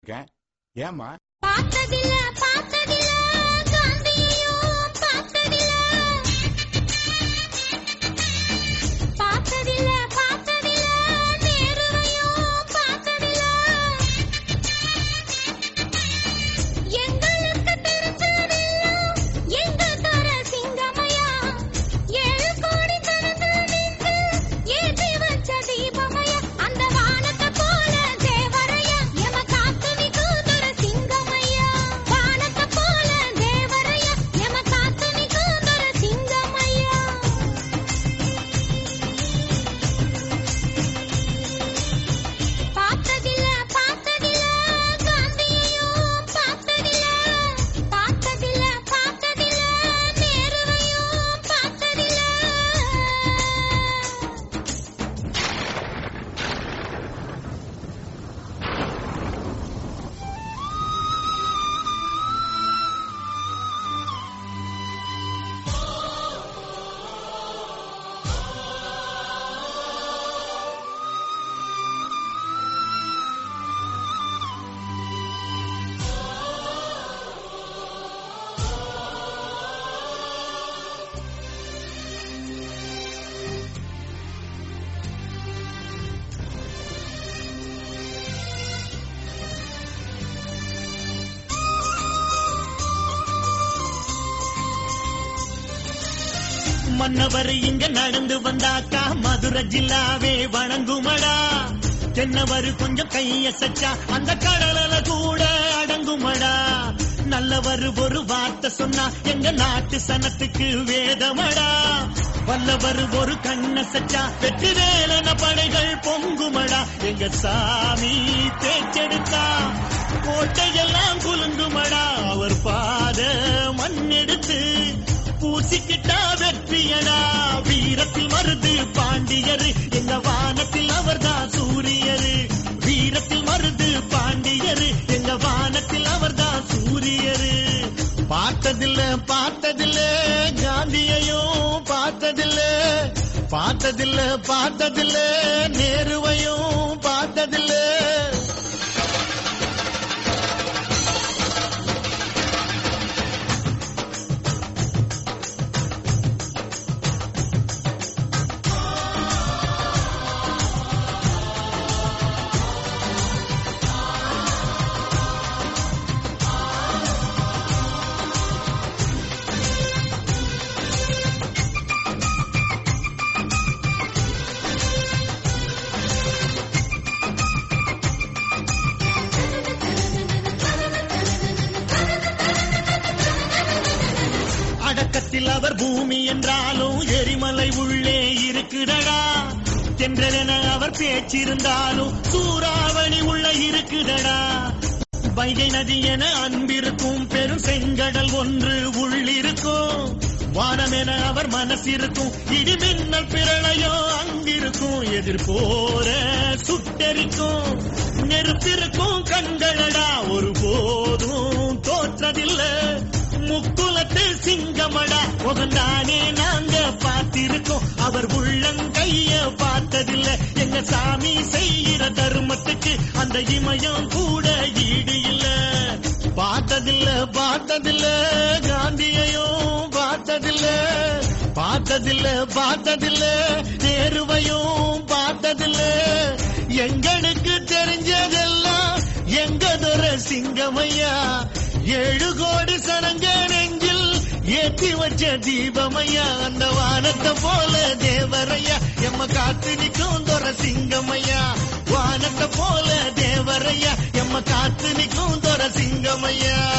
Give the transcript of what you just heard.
இருக்கேன் ஏமா பார்த்ததில்ல பார்த்ததில்ல காந்தியையும் பார்த்ததில்ல பார்த்ததில்ல பார்த்ததில்ல நேருவையும் பார்த்ததில்ல எங்களுக்கு தெரிஞ்சதெல்லாம் எங்க தர சிங்கமையா ஏழு கோடி திறந்து நின்று ஏற்றி வச்ச தீபமையா அந்த வானத்தை போல தேவரையா எம காத்து நிற்கும் துர சிங்கமையா வானத்தை போல தேவரையா எம காத்து நிற்கும் துர சிங்கமையா பார்த்ததில்ல பார்த்ததில்ல காந்தியையும் பார்த்ததில்ல பார்த்ததில்ல பார்த்ததில்ல நேருவையும் பார்த்ததில்ல மன்னவர் இங்க நடந்து வந்தாக்கா மதுரை ஜில்லாவே வணங்குமடா தென்னவர் கொஞ்சம் கையசச்சா அந்த கடலல கூட அடங்குமடா நல்லவர் ஒரு வார்த்தை சொன்னா எங்க நாட்டு சனத்துக்கு வேதமடா வல்லவர் ஒரு கண்ண சச்சா வெற்றி வேலன படைகள் பொங்குமடா எங்க சாமி தேச்செடுத்தா கோட்டையெல்லாம் குலுங்குமடா அவர் பாத மண்ணெடுத்து பூசிக்கிட்டா வெற்றியடா வீரத்தில் மருது பாண்டியரு எங்க வானத்தில் அவர்தான் சூரியரு வீரத்தில் மருது பாண்டியரு எங்க வானத்தில் அவர்தான் சூரியரு பார்த்ததில்ல பார்த்ததில்ல காந்தியையும் பார்த்ததில்ல பார்த்ததில்ல பார்த்ததில்ல நேருவையும் பார்த்ததில்ல அடக்கத்தில் அவர் பூமி என்றாலும் எரிமலை உள்ளே இருக்குதடா தென்றலென அவர் பேச்சிருந்தாலும் சூறாவளி உள்ள இருக்குதடா வைகை நதி என அன்பிருக்கும் பெரும் செங்கடல் ஒன்று உள்ளிருக்கும் வானம் என அவர் மனசிருக்கும் இடி மின்னல் பிரளயோ அங்கிருக்கும் எதிர்போர சுட்டெரிக்கும் நெருப்பிருக்கும் கண்களடா ஒரு போதும் தோற்றதில்லை முக்குலத்து சிங்கமடா முகந்தானே நாங்க பார்த்திருக்கோம் அவர் உள்ளங்கைய பார்த்ததில்ல எங்க சாமி செய்கிற தருமத்துக்கு அந்த இமயம் கூட ஈடு இல்ல பார்த்ததில்ல பார்த்ததில்ல காந்தியையும் பார்த்ததில்ல பார்த்ததில்ல பார்த்ததில்ல நேருவையும் பார்த்ததில்ல எங்களுக்கு தெரிஞ்சதெல்லாம் எங்க துர சிங்கமையா ஏழு கோடி சனங்க நெஞ்சில் ஏத்தி வச்ச தீபமையா அந்த வானத்தை போல தேவரையா எம்ம காத்து நிற்கும் துர சிங்கமையா வானத்தை போல தேவரையா எம்ம காத்து நிற்கும் துர சிங்கமையா